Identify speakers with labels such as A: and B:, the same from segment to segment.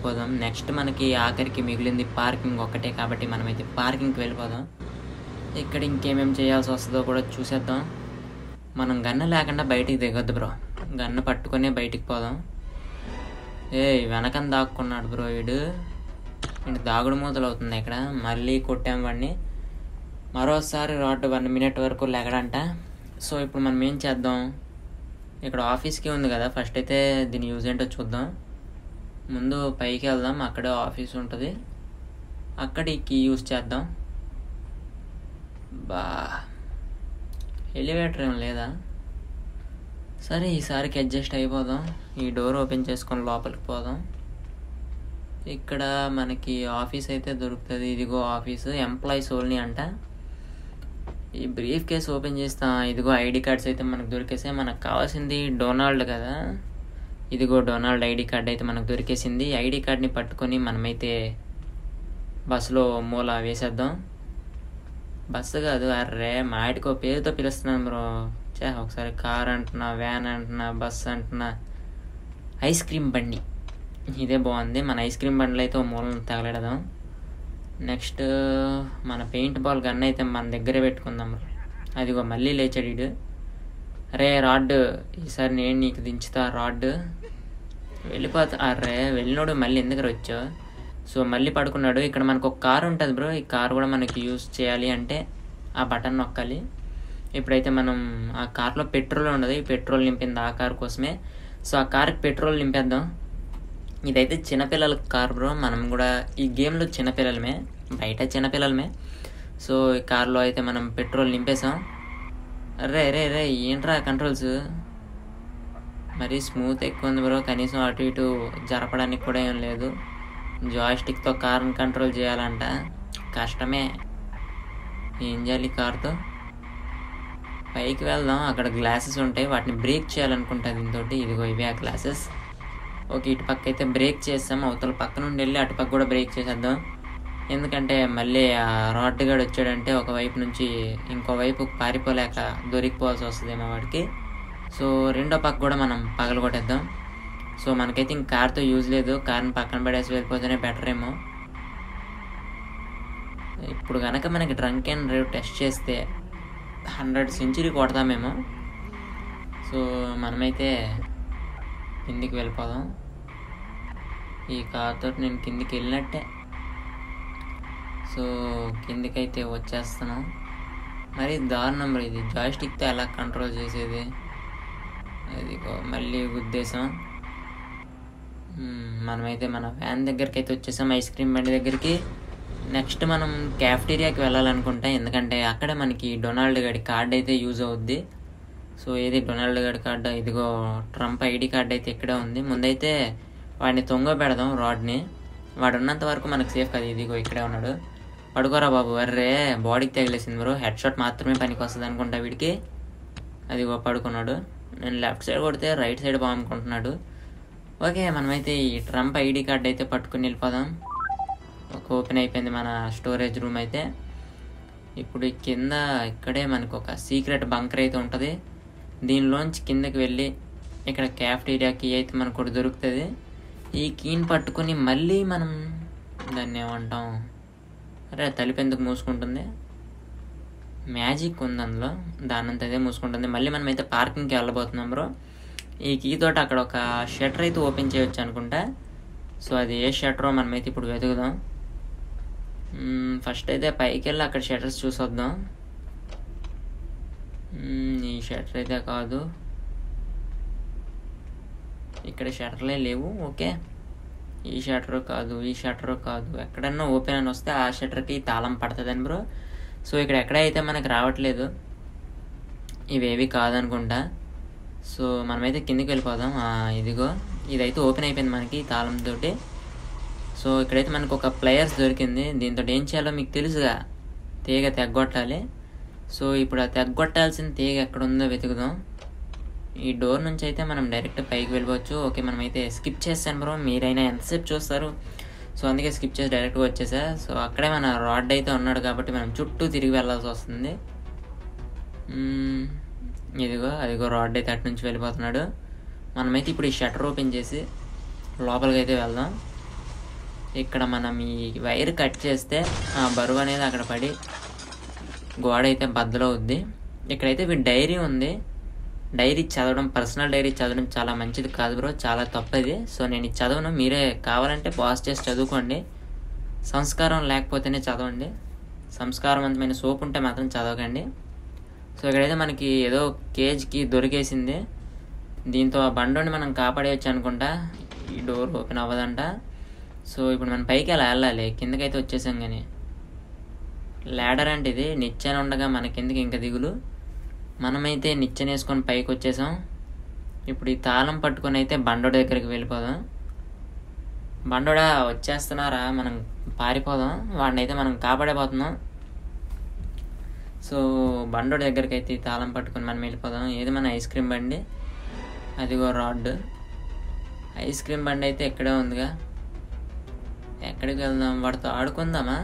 A: వెళ్ళిపోదాం నెక్స్ట్ మనకి ఆఖరికి మిగిలింది పార్కింగ్ ఒక్కటే కాబట్టి మనమైతే పార్కింగ్కి వెళ్ళిపోదాం ఇక్కడ ఇంకేమేం చేయాల్సి వస్తుందో కూడా చూసేద్దాం మనం గన్ను లేకుండా బయటికి దిగొద్దు బ్రో గన్ను పట్టుకొని బయటికి పోదాం ఏ వెనకన దాక్కున్నాడు బ్రో వీడు ఇంటి దాగుడు మూతలు అవుతుంది ఇక్కడ మళ్ళీ కొట్టాం వాడిని మరోసారి రాడ్ వన్ మినిట్ వరకు లెగడంట సో ఇప్పుడు మనం ఏం చేద్దాం ఇక్కడ ఆఫీస్కి ఉంది కదా ఫస్ట్ అయితే దీని యూజ్ ఏంటో చూద్దాం ముందు పైకి వెళ్దాం అక్కడే ఆఫీస్ ఉంటుంది అక్కడ ఈ కీ యూజ్ చేద్దాం బా ఎలివేటర్ ఏం లేదా సరే ఈసారికి అడ్జస్ట్ అయిపోదాం ఈ డోర్ ఓపెన్ చేసుకొని లోపలికి పోదాం ఇక్కడ మనకి ఆఫీస్ అయితే దొరుకుతుంది ఇదిగో ఆఫీస్ ఎంప్లాయీస్ ఓన్లీ అంట ఈ బ్రీఫ్ కేస్ ఓపెన్ చేస్తా ఇదిగో ఐడి కార్డ్స్ అయితే మనకు దొరికేసాయి మనకు కావాల్సింది డొనాల్డ్ కదా ఇదిగో డొనాల్డ్ ఐడి కార్డ్ అయితే మనకు దొరికేసింది ఐడి కార్డ్ని పట్టుకొని మనమైతే బస్సులో మూల వేసేద్దాం బస్సు కాదు అర్రే మాటికో పేరుతో పిలుస్తున్నాను బ్రో చే ఒకసారి కార్ అంటున్నా వ్యాన్ అంటున్నా బస్ అంటున్నా ఐస్ క్రీమ్ బండి ఇదే బాగుంది మన ఐస్ క్రీమ్ బండ్లు అయితే ఓ మూలను తగలెడదాం నెక్స్ట్ మన పెయింట్ బాల్ గన్ అయితే మన దగ్గరే పెట్టుకుందాం బ్రో అదిగో మళ్ళీ లేచాడు ఇడు అరే రాడ్ ఈసారి నేను నీకు దించుతా రాడ్ వెళ్ళిపోతా అరే వెళ్ళినోడు మళ్ళీ ఎందుకు వచ్చావు సో మళ్ళీ పడుకున్నాడు ఇక్కడ మనకు ఒక కార్ ఉంటుంది బ్రో ఈ కార్ కూడా మనకి యూస్ చేయాలి అంటే ఆ బటన్ నొక్కాలి ఇప్పుడైతే మనం ఆ కార్లో పెట్రోల్ ఉండదు ఈ పెట్రోల్ నింపింది ఆ కార్ కోసమే సో ఆ కార్కి పెట్రోల్ నింపేద్దాం ఇదైతే చిన్నపిల్లల కార్ బ్రో మనం కూడా ఈ గేమ్లో చిన్నపిల్లలమే బయట చిన్నపిల్లలమే సో ఈ కార్లో అయితే మనం పెట్రోల్ నింపేసాం అరే రే రే ఏంట్రా కంట్రోల్స్ మరీ స్మూత్ ఎక్కువ ఉంది బ్రో కనీసం అటు ఇటు జరపడానికి కూడా ఏం లేదు జాయిస్టిక్తో కార్ని కంట్రోల్ చేయాలంట కష్టమే ఏం చేయాలి కార్తో పైకి వెళ్దాం అక్కడ గ్లాసెస్ ఉంటాయి వాటిని బ్రేక్ చేయాలనుకుంటా దీంతో ఇదిగో ఇవే ఆ గ్లాసెస్ ఓకే ఇటు పక్క అయితే బ్రేక్ చేస్తాం అవతల పక్క నుండి వెళ్ళి అటు పక్క కూడా బ్రేక్ చేసేద్దాం ఎందుకంటే మళ్ళీ ఆ రాడ్ గడు వచ్చాడంటే ఒకవైపు నుంచి ఇంకో వైపు పారిపోలేక దొరికిపోవాల్సి వస్తుందేమో వాడికి సో రెండో పక్క కూడా మనం పగలగొట్టేద్దాం సో మనకైతే ఇంక కార్తో యూజ్ లేదు కార్ని పక్కన పడేసి వెళ్ళిపోతేనే బెటర్ ఏమో ఇప్పుడు కనుక మనకి డ్రంక్ అండ్ డ్రైవ్ టెస్ట్ చేస్తే హండ్రెడ్ సెంచురీ కొడతామేమో సో మనమైతే కిందికి వెళ్ళిపోదాం ఈ కార్తో నేను కిందికి వెళ్ళినట్టే సో కిందికైతే వచ్చేస్తున్నాం మరి దారుణం రా ఇది జాయిస్టిక్తో ఎలా కంట్రోల్ చేసేది అదిగో మళ్ళీ ఉద్దేశం మ్మ్, మనమైతే మన వ్యాన్ దగ్గరికి అయితే వచ్చేసాం ఐస్ క్రీమ్ బండి దగ్గరికి నెక్స్ట్ మనం క్యాఫ్టీరియాకి వెళ్ళాలనుకుంటా ఎందుకంటే అక్కడే మనకి డొనాల్డ్ గడి కార్డ్ అయితే యూజ్ అవుద్ది సో ఏది డొనాల్డ్ గడి కార్డు ఇదిగో ట్రంప్ ఐడి కార్డ్ అయితే ఇక్కడే ఉంది ముందైతే వాడిని తొంగ పెడదాం రాడ్ని వాడు ఉన్నంత వరకు మనకు సేఫ్ కదా ఇదిగో ఇక్కడే ఉన్నాడు పడుకోరా బాబు అర్రే బాడీకి తగిలేసింది బ్రో హెడ్ షాట్ మాత్రమే పనికి వస్తుంది అనుకుంటా వీడికి అదిగో పడుకున్నాడు నేను లెఫ్ట్ సైడ్ కొడితే రైట్ సైడ్ బాగునుకుంటున్నాడు ఓకే మనమైతే ఈ ట్రంప్ ఐడి కార్డ్ అయితే పట్టుకుని వెళ్ళిపోదాం ఒక ఓపెన్ అయిపోయింది మన స్టోరేజ్ రూమ్ అయితే ఇప్పుడు ఈ కింద ఇక్కడే మనకు ఒక సీక్రెట్ బంకర్ అయితే ఉంటుంది దీనిలోంచి కిందకి వెళ్ళి ఇక్కడ క్యాఫ్టీరియా కీ అయితే మనకు ఒకటి దొరుకుతుంది ఈ కీని పట్టుకొని మళ్ళీ మనం దాన్ని ఏమంటాం అరే తలుపు ఎందుకు మూసుకుంటుంది మ్యాజిక్ ఉంది అందులో దాని అంతా అదే మూసుకుంటుంది మళ్ళీ మనం అయితే పార్కింగ్కి వెళ్ళబోతున్నాం బ్రో ఈ కీ తోటి అక్కడ ఒక షటర్ అయితే ఓపెన్ చేయొచ్చు అనుకుంటా సో అది ఏ షటరో మనమైతే ఇప్పుడు వెతుకుదాం మ్మ్, ఫస్ట్ అయితే పైకి వెళ్ళి అక్కడ షటర్స్ చూసొద్దాం మ్మ్, ఈ షటర్ అయితే కాదు ఇక్కడ షటర్లే లేవు ఓకే ఈ షటర్ కాదు ఈ షటర్ కాదు ఎక్కడన్నా ఓపెన్ అని వస్తే ఆ షటర్కి తాళం పడుతుందని బ్రో సో ఇక్కడ ఎక్కడైతే మనకు రావట్లేదు ఇవేవి కాదనుకుంటా సో మనమైతే కిందికి వెళ్ళిపోదాం ఆ, ఇదిగో ఇదైతే ఓపెన్ అయిపోయింది మనకి తాళంతో సో ఇక్కడైతే మనకు ఒక ప్లేయర్స్ దొరికింది దీంతో ఏం చేయాలో మీకు తెలుసుగా తీగ తెగ్గొట్టాలి సో ఇప్పుడు ఆ తెగ్గొట్టాల్సిన తీగ ఎక్కడ ఉందో వెతుకుదాం ఈ డోర్ నుంచి అయితే మనం డైరెక్ట్ పైకి వెళ్ళిపోవచ్చు ఓకే మనమైతే స్కిప్ చేస్తాను బ్రో మీరైనా ఎంతసేపు చూస్తారు సో అందుకే స్కిప్ చేసి డైరెక్ట్గా వచ్చేసా సో అక్కడే మన రాడ్ అయితే ఉన్నాడు కాబట్టి మనం చుట్టూ తిరిగి వెళ్ళాల్సి వస్తుంది మ్మ్, ఇదిగో అదిగో రాడ్ అయితే అటు నుంచి వెళ్ళిపోతున్నాడు మనమైతే ఇప్పుడు ఈ షటర్ ఓపెన్ చేసి లోపలికి అయితే వెళ్దాం ఇక్కడ మనం ఈ వైర్ కట్ చేస్తే ఆ బరువు అనేది అక్కడ పడి గోడ అయితే బద్దలవుద్ది ఇక్కడైతే వీడి డైరీ ఉంది డైరీ చదవడం పర్సనల్ డైరీ చదవడం చాలా మంచిది కాదు బ్రో చాలా తప్పది సో నేను ఇది చదవను మీరే కావాలంటే పాజ్ చేసి చదువుకోండి సంస్కారం లేకపోతేనే చదవండి సంస్కారవంతమైన సోప్ ఉంటే మాత్రం చదవకండి సో ఇక్కడైతే మనకి ఏదో కేజ్కి దొరికేసింది దీంతో ఆ బండోని మనం కాపాడేయచ్చు అనుకుంటా ఈ డోర్ ఓపెన్ అవ్వదంట సో ఇప్పుడు మనం పైకి అలా వెళ్ళాలి కిందకైతే వచ్చేసాం కానీ ల్యాడర్ అంటే ఇది నిచ్చెన ఉండగా మన కిందకి ఇంకా దిగులు మనమైతే నిచ్చెన వేసుకొని పైకి వచ్చేసాం ఇప్పుడు ఈ తాళం పట్టుకొని అయితే బండోడి దగ్గరికి వెళ్ళిపోదాం బండోడా వచ్చేస్తున్నారా మనం పారిపోదాం వాడిని అయితే మనం కాపాడైపోతున్నాం సో బండోడి దగ్గరికి అయితే ఈ తాళం పట్టుకొని మనం వెళ్ళిపోదాం ఏది మన ఐస్ క్రీమ్ బండి అదిగో రాడ్ ఐస్ క్రీమ్ బండి అయితే ఎక్కడే ఉందిగా ఎక్కడికి వెళ్దాం వాడితో ఆడుకుందామా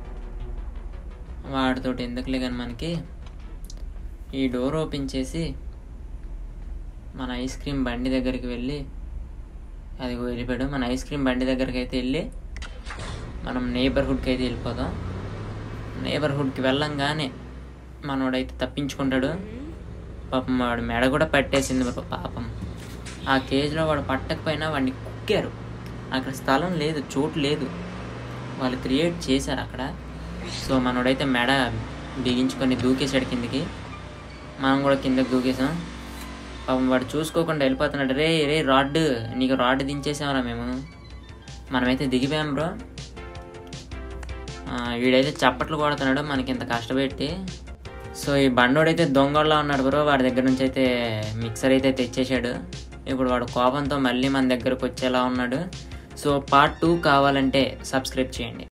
A: వాడితోటి ఎందుకులే కానీ మనకి ఈ డోర్ ఓపెన్ చేసి మన ఐస్ క్రీమ్ బండి దగ్గరికి వెళ్ళి అది వెళ్ళిపోయాడు మన ఐస్ క్రీమ్ బండి దగ్గరికి అయితే వెళ్ళి మనం నేబర్హుడ్కి అయితే వెళ్ళిపోదాం నేబర్హుడ్కి వెళ్ళంగానే మనోడైతే తప్పించుకుంటాడు పాపం వాడు మెడ కూడా పట్టేసింది బ్రో పాపం ఆ కేజ్లో వాడు పట్టకపోయినా వాడిని కుక్కారు అక్కడ స్థలం లేదు చోటు లేదు వాళ్ళు క్రియేట్ చేశారు అక్కడ సో మనోడైతే మెడ బిగించుకొని దూకేశాడు కిందికి మనం కూడా కిందకి దూకేసాం పాపం వాడు చూసుకోకుండా వెళ్ళిపోతున్నాడు రే రే రాడ్ నీకు రాడ్ దించేసామరా మేము మనమైతే దిగిపోయాం బ్రో ఆ, వీడైతే చప్పట్లు కొడుతున్నాడు మనకి ఇంత కష్టపెట్టి సో ఈ బండోడైతే దొంగోళ్ళ ఉన్నాడు బ్రో వాడి దగ్గర నుంచి అయితే మిక్సర్ అయితే తెచ్చేసాడు ఇప్పుడు వాడు కోపంతో మళ్ళీ మన దగ్గరకు వచ్చేలా ఉన్నాడు సో పార్ట్ టూ కావాలంటే సబ్స్క్రైబ్ చేయండి